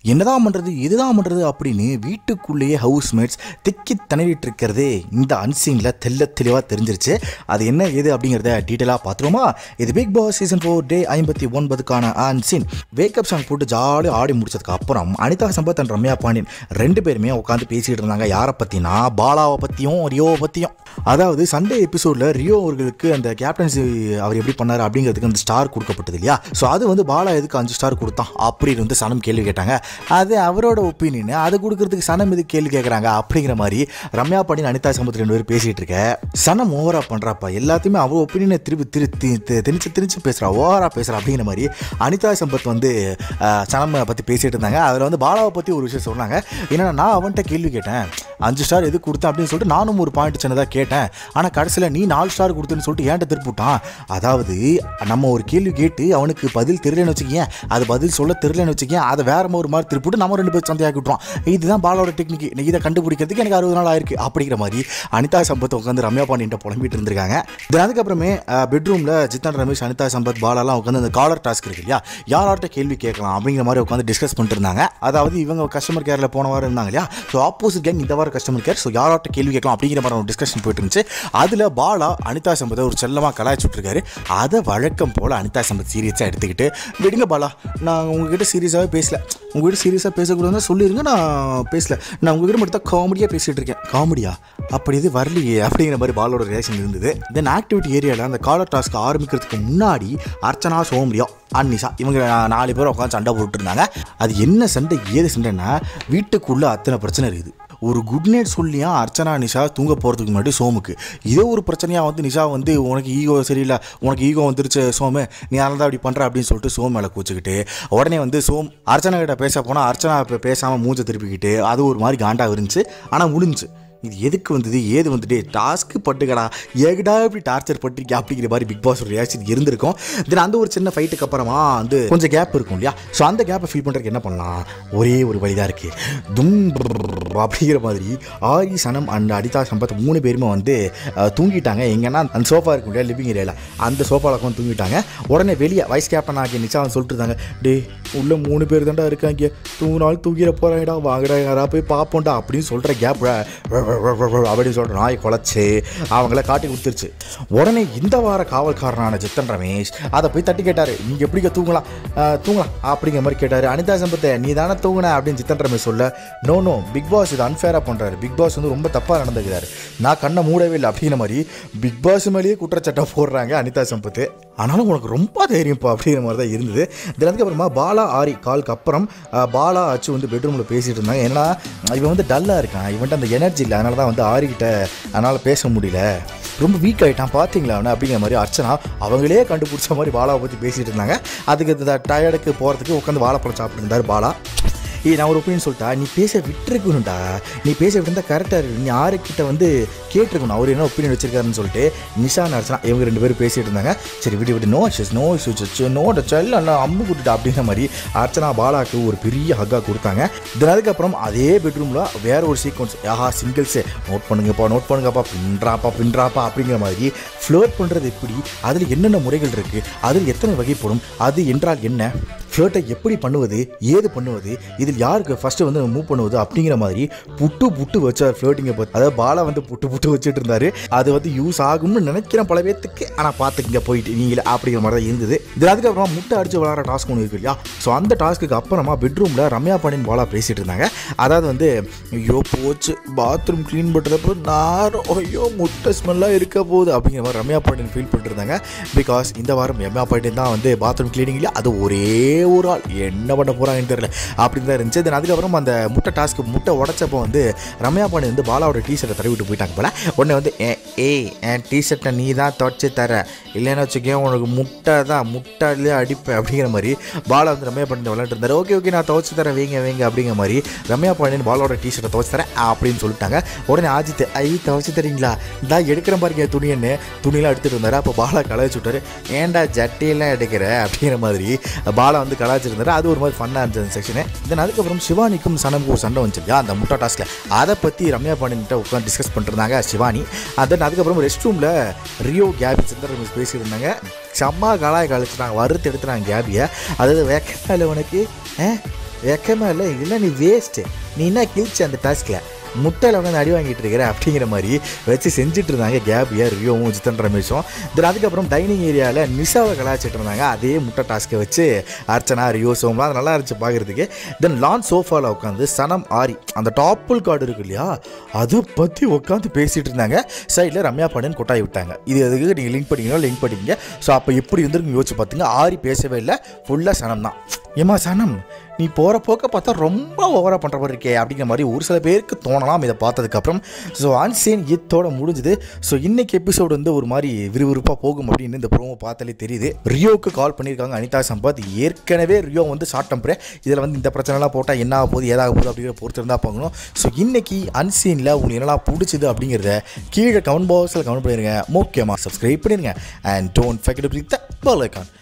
என்னதான் பண்ணுறது இதுதான் பண்ணுறது அப்படின்னு வீட்டுக்குள்ளேயே ஹவுஸ்மேட்ஸ் திக்கி தனவிட்டு இருக்கிறதே இந்த அன்சீனில் தெல்ல தெளிவாக தெரிஞ்சிருச்சு அது என்ன ஏது அப்படிங்கிறத டீட்டெயிலாக பார்த்துருவோமா இது Bigg Boss season four day ஐம்பத்தி ஒன்பதுக்கான அன்சீன் வேக்கப் சாங் போட்டு ஜாலியாக ஆடி முடிச்சதுக்கு அப்புறம் அனிதா சம்பத் அண்ட் ரம்யா பாண்டியன் ரெண்டு பேருமே உட்காந்து பேசிகிட்டு இருந்தாங்க யாரை பற்றினா பாலாவை பற்றியும் ரியோவை பற்றியும் அதாவது சண்டே எபிசோடில் ரியோ அவர்களுக்கு அந்த கேப்டன்சி அவர் எப்படி பண்ணார் அப்படிங்கிறதுக்கு அந்த ஸ்டார் கொடுக்கப்பட்டது இல்லையா ஸோ அது வந்து பாலா எதுக்கு அஞ்சு ஸ்டார் கொடுத்தான் அப்படின்னு வந்து சனம் கேள்வி கேட்டாங்க அது அவரோட ஒப்பீனியன் அது கொடுக்கறதுக்கு சனம் எதுக்கு கேள்வி கேட்குறாங்க அப்படிங்கிற மாதிரி ரம்யா பாண்டியன் அனிதா சம்பத் ரெண்டு பேரும் பேசிகிட்டு இருக்க சனம் ஓவரா பண்ணுறாப்பா எல்லாத்தையுமே அவர் ஒப்பீனியனை திருப்பி திரு தி- தி- திணிச்சு திணிச்சு பேசுகிறா ஓவரா பேசுகிறா அப்படிங்கிற மாதிரி அனிதா சம்பத் வந்து அஹ், சனமை பற்றி பேசிகிட்டு இருந்தாங்க அதில் வந்து பாலாவை பற்றி ஒரு விஷயம் சொன்னாங்க என்னன்னா நான் அவன்கிட்ட கேள்வி கேட்டேன் அஞ்சு ஸ்டார் எது கொடுத்தேன் அப்படின்னு சொல்லிட்டு நானும் ஒரு பாயிண்ட் சின்னதாக கேட்டேன் ஆனால் கடைசியில் நீ நாலு ஸ்டார் கொடுத்தேன்னு சொல்லிட்டு ஏன்ட்ட திருப்பிட்டான் அதாவது நம்ம ஒரு கேள்வி கேட்டு அவனுக்கு பதில் தெரியலன்னு வச்சுக்கேன் அது பதில் சொல்ல தெரியலன்னு வச்சுக்கேன் அதை வேற ஒரு மாதிரி திருப்பிட்டு நம்ம ரெண்டு பேர் சந்தையாக்கி விட்டுருவோம் இதுதான் பாலோட டெக்னிக் இதை கண்டுபிடிக்கிறதுக்கு எனக்கு அறுபது நாள் ஆயிருக்கு அப்படிங்கிற மாதிரி அனிதா சம்பத் உட்காந்து ரம்யா பாண்டியன்ட்ட புலம்பிட்டு இருந்திருக்காங்க தென் அதுக்கப்புறமே பெட்ரூமில் ஜித்தன் ரமேஷ் அனிதா சம்பத் பாலாலாம் உட்காந்து அந்த காலர் டாஸ்க் இருக்கு இல்லையா யார்கிட்ட கேள்வி கேட்கலாம் அப்படிங்கிற மாதிரி உட்காந்து டிஸ்கஸ் பண்ணிட்டு இருந்தாங்க அதாவது இவங்க கஸ்டமர் கேரில் போன வாரம் இருந்தாங்க இல்லையா ஸோ ஆப்போசிட் கேங் இந்த வாரம் கஸ்டமர் கேர் ஸோ யார்கிட்ட கேள்வி கேட்கலாம் அப்படிங்கிற மாதிரி ஒரு டிஸ்கஷன் போயிட்டு இருந்துச்சு அதில் பாலா அனிதா சம்பத்தை ஒரு செல்லமாக கலாய்ச்சுட்ருக்காரு அதை வழக்கம் போல் அனிதா சம்பத் சீரியஸாக எடுத்துக்கிட்டு விடுங்க பாலா நான் உங்ககிட்ட சீரியஸாகவே பேசல உங்ககிட்ட சீரியஸாக பேசக்கூடாதுன்னு சொல்லிடுங்க நான் பேசல நான் உங்ககிட்ட மட்டும் தான் காமெடியாக பேசிகிட்டு இருக்கேன் காமெடியா அப்படி இது வரலையே அப்படிங்கிற மாதிரி பாலோட ரியாக்ஷன் இருந்தது தென் ஆக்டிவிட்டி ஏரியாவில் அந்த காலர் டாஸ்க் ஆரம்பிக்கிறதுக்கு முன்னாடி அர்ச்சனா சோம்ரியா அன்னிஷா இவங்க நாலு பேர் உட்காந்து சண்டை போட்டுட்டு இருந்தாங்க அது என்ன சண்டை ஏது சண்டைன்னா வீட்டுக்குள்ளே அத்தனை பிரச்சனை இருக்குது ஒரு குட் நைட் சொல்லியா அர்ச்சனா நிஷா தூங்க போகிறதுக்கு முன்னாடி சோமுக்கு இதே ஒரு பிரச்சனையாக வந்து நிஷா வந்து உனக்கு ஈகோ சரியில்லை உனக்கு ஈகோ வந்துருச்சு சோமு நீ அதனால தான் அப்படி பண்ணுற அப்படின்னு சொல்லிட்டு சோம் மேலே கூச்சிக்கிட்டு உடனே வந்து சோம் அர்ச்சனா கிட்ட பேச போனால் அர்ச்சனா இப்போ பேசாமல் மூஞ்ச திருப்பிக்கிட்டு அது ஒரு மாதிரி காண்டாக இருந்துச்சு ஆனால் முடிஞ்சுச்சு இது எதுக்கு வந்தது ஏது வந்துட்டு டாஸ்க்கு பட்டுக்கடா ஏகடா இப்படி டார்ச்சர் பட்டிருக்கே அப்படிங்கிற மாதிரி பிக் பாஸ் ரியாக்ஷன் இருந்திருக்கும் தென் அந்த ஒரு சின்ன ஃபைட்டுக்கு அப்புறமா வந்து கொஞ்சம் கேப் இருக்கும் இல்லையா ஸோ அந்த கேப்பை ஃபீல் பண்ணுறதுக்கு என்ன பண்ணலாம் ஒரே ஒரு வழி தான் இருக்குது தும் அப்படிங்கிற மாதிரி ஆரி சனம் அண்ட் அடிதா சம்பத் மூணு பேருமே வந்து அஹ், தூங்கிட்டாங்க எங்கன்னா அந்த சோஃபா இருக்கும் இல்லையா லிவிங் ஏரியாவில் அந்த சோஃபாவில் உட்காந்து தூங்கிட்டாங்க உடனே வெளியே வைஸ் கேப்டன் ஆகிய நிச்சா வந்து சொல்லிட்டு இருந்தாங்க டே உள்ள மூணு பேர் தான்டா இருக்காங்க தூங்கினாலும் தூங்கிட போகிறாங்கடா வாங்கடா யாரா போய் பார்ப்போம்டா அப்படின்னு சொல்கிற கேப் அப்படின்னு சொல்கிற நாய் குலைச்சு அவங்கள காட்டி கொடுத்துருச்சு உடனே இந்த வார காவல்காரனான ஜித்தன் ரமேஷ் அதை போய் தட்டி கேட்டார் நீங்கள் எப்படிங்க தூங்கலாம் அஹ், தூங்கலாம் அப்படிங்கிற மாதிரி கேட்டார் அனிதா சம்பத்தை நீ தானே தூங்கின அப்படின்னு ஜித்தன் ரமேஷ் சொல்ல நோ நோ பிக் பாஸ் இது அன்ஃபேராக பண்ணுறாரு பிக் பாஸ் வந்து ரொம்ப தப்பாக நடந்துக்கிறாரு நான் கண்ணை மூடவே இல்லை அப்படிங்கிற மாதிரி பிக் பாஸ் மேலேயே குற்றச்சாட்டை போடுறாங்க அனிதா சம்பத்து ஆனாலும் உனக்கு ரொம்ப தைரியம்ப்பா அப்படிங்கிற மாதிரி தான் இருந்தது தென் அதுக்கப்புறமா பாலா ஆரி காலுக்கு அப்புறம் அஹ், பாலா அச்சு வந்து பெட்ரூமில் பேசிகிட்டு இருந்தாங்க ஏன்னா இவன் வந்து டல்லாக இருக்கான் இவன்ட்டு அந்த எனர்ஜி இல்லை அதனால தான் வந்து ஆரிக்கிட்ட அதனால் பேச முடியல ரொம்ப வீக் ஆகிட்டான் பார்த்தீங்களா அவனை அப்படிங்கிற மாதிரி அர்ச்சனா அவங்களே கண்டுபிடிச்ச மாதிரி பாலாவை பற்றி பேசிகிட்டு இருந்தாங்க அதுக்கு டயர்டுக்கு போகிறதுக்கு உட்காந்து வாழைப்பழம் சாப்பிட்டு இருந்தார் பாலா ஏய் நான் ஒரு ஒப்பீனியன் சொல்லிட்டா நீ பேச விட்டுருக்கணும்டா நீ பேச விட்டுருந்தா கரெக்டாக இருக்கு நீ யாருக்கிட்ட வந்து கேட்டிருக்கணும் அவர் என்ன ஒப்பீனியன் வச்சிருக்காருன்னு சொல்லிட்டு நிஷா நர்சனா இவங்க ரெண்டு பேரும் பேசிட்டு இருந்தாங்க சரி விடு விடு no issues no issues no டச்சல் நான் அம்மு கொடுத்துட்டா அப்படிங்கிற மாதிரி அர்ச்சனா பாலாக்கு ஒரு பெரிய ஹக்கா கொடுத்தாங்க தென் அதுக்கப்புறம் அதே பெட்ரூமில் வேற ஒரு சீக்வன்ஸ் யாஹா சிங்கிள்ஸு நோட் பண்ணுங்கப்பா நோட் பண்ணுங்கப்பா பின்றாப்பா பின்றாப்பா அப்படிங்கிற மாதிரி ஃப்ளோட் பண்ணுறது எப்படி அதில் என்னென்ன முறைகள் இருக்குது அதில் எத்தனை வகைப்படும் அது என்றால் என்ன ஃப்ளோட்டை எப்படி பண்ணுவது ஏது பண்ணுவது இதில் யாருக்கு ஃபஸ்ட்டு வந்து மூவ் பண்ணுவது அப்படிங்கிற மாதிரி புட்டு புட்டு வச்சார் ஃப்ளோட்டிங்கை பார்த்து அதாவது பாலா வந்து புட்டு புட்டு வச்சுட்டு இருந்தாரு அது வந்து யூஸ் ஆகும்னு நினைக்கிறேன் பல பேர்த்துக்கு ஆனால் பார்த்துக்கிங்க போயிட்டு நீங்களே அப்படிங்கிற மாதிரி தான் இருந்தது இது அதுக்கப்புறமா முட்டை அடிச்சு விளாட்ற டாஸ்க் ஒன்று இருக்கு இல்லையா ஸோ அந்த டாஸ்க்கு அப்புறமா பெட்ரூமில் ரம்யா பாண்டியன் பாலா பேசிட்டு இருந்தாங்க அதாவது வந்து ஐயோ போச்சு பாத்ரூம் க்ளீன் பண்ணுறப்போ நாரும் ஐயோ முட்டை ஸ்மெல்லாக இருக்க போகுது அப்படிங்கிற மாதிரி ரம்யா பாண்டியன் ஃபீல் பண்ணிட்டு இருந்தாங்க பிகாஸ் இந்த வாரம் ரம்யா பாண்டியன் தான் வந்து பாத்ரூம் க்ளீனிங்ல அது ஒரே ஒரு ஆள் என்ன பண்ண போகிறாங்கன்னு தெரியல அப்படின்னு தான் இருந்துச்சு தென் அதுக்கப்புறம் அந்த முட்டை டாஸ்க்கு முட்டை உடச்சப்போ வந்து ரம்யா பாண்டியன் வந்து பாலாவோட டிஷர்ட்டை தடவி விட்டு போயிட்டாங்க போல உடனே வந்து ஏ ஏய் என் டிஷர்ட்டை நீ தான் துவைச்சு தர இல்லைன்னு வச்சுக்கேன் உனக்கு முட்டை தான் முட்டையிலே அடிப்பேன் அப்படிங்கிற மாதிரி பாலா வந்து ரம்யா பாண்டியன் விளையாண்டு இருந்தாரு ஓகே ஓகே நான் துவைச்சு தரேன் வைங்க வைங்க அப்படிங்கிற மாதிரி ரம்யா பாண்டியன் பாலாவோட டிஷர்ட்டை துவைச்சு தரேன் அப்படின்னு சொல்லிட்டாங்க உடனே ஆஜித் ஐ துவைச்சு தரீங்களா இந்தா எடுக்கிற பாருங்க துணியன்னு துணியெல்லாம் எடுத்துகிட்டு இருந்தாரு அப்போ பாலா கலாய்ச்சி விட்டாரு ஏன்டா ஜட்டியெல்லாம் எடுக்கிற அப்படிங்கிற மாதிரி பாலா வந்து கலாய்ச்சிருந்தாரு அது ஒரு மாதிரி ஃபன்னாக இருந்துச்சு அந்த செக்ஷனு தென் அதுக்கப்புறம் சிவானிக்கும் சனமுக்கும் ஒரு சண்டை வந்துச்சு இல்லையா அந்த முட்டா டாஸ்கில் அதை பற்றி ரம்யா பாண்டியன்கிட்ட உட்காந்து டிஸ்கஸ் பண்ணிருந்தாங்க சிவானி தென் அதுக்கப்புறம் ரெஸ்ட் ரூமில் ரியோ கேபி சுந்தர் ரமேஷ் பேசிட்டு இருந்தாங்க செம்ம கலாய் கழிச்சிட்டாங்க வறுத்து எடுத்துட்டாங்க கேபியை அதாவது வேக்கால உனக்கு ஆ வெக்கமே இல்லை இதெல்லாம் நீ வேஸ்ட்டு நீ என்ன கிழிச்சு அந்த டாஸ்கில் முட்டையில் வந்து அடி வாங்கிட்டு இருக்கிற அப்படிங்கிற மாதிரி வச்சு செஞ்சுட்டு இருந்தாங்க கேபியா ரியோவும் ஜித்தன் ரமேஷும் தென் அதுக்கப்புறம் டைனிங் ஏரியாவில் நிஷாவை கலாச்சிட்டு இருந்தாங்க அதே முட்டை டாஸ்க்கை வச்சு அர்ச்சனா ரியோ சோம்லாம் அது நல்லா இருந்துச்சு பார்க்குறதுக்கு தென் லான் சோஃபாவில் உட்காந்து சனம் ஆரி அந்த டாப்புல் கார்டு இருக்கு இல்லையா அதை பற்றி உட்காந்து பேசிகிட்டு இருந்தாங்க சைடில் ரம்யா பாண்டியன் கொட்டாய் விட்டாங்க இது அதுக்கு நீங்கள் லிங்க் பண்ணிக்கணும் லிங்க் பண்ணிக்கங்க ஸோ அப்போ எப்படி இருந்திருக்கு யோசிச்சு பார்த்துங்க ஆரி பேசவே இல்லை ஃபுல்லாக சனம் தான் ஏமா சனம் நீ போகிற போக்க பார்த்தா ரொம்ப ஓவராக பண்ணுற மாதிரி இருக்கே அப்படிங்கிற மாதிரி ஒரு சில பேருக்கு தோணலாம் இதை பார்த்ததுக்கப்புறம் ஸோ அன்சேன் இத்தோட முடிஞ்சுது ஸோ இன்னைக்கு எபிசோடு வந்து ஒரு மாதிரி விறுவிறுப்பாக போகும் அப்படின்னு இந்த ப்ரோமோ பார்த்தாலே தெரியுது ரியோவுக்கு கால் பண்ணியிருக்காங்க அனிதா சம்பத் ஏற்கனவே ரியோ வந்து ஷார்ட் டெம்பரே இதில் வந்து இந்த பிரச்சனைலாம் போட்டால் என்ன ஆக போகுது ஏதாக போகுது அப்படிங்கிற பொறுத்து இருந்தால் பார்க்கணும் ஸோ இன்னைக்கு அன்சீனில் உங்களுக்கு என்னெல்லாம் பிடிச்சது அப்படிங்கிறத கீழே கமெண்ட் பாக்ஸில் கமெண்ட் பண்ணிடுங்க முக்கியமாக சப்ஸ்கிரைப் பண்ணிடுங்க and don't forget the bell icon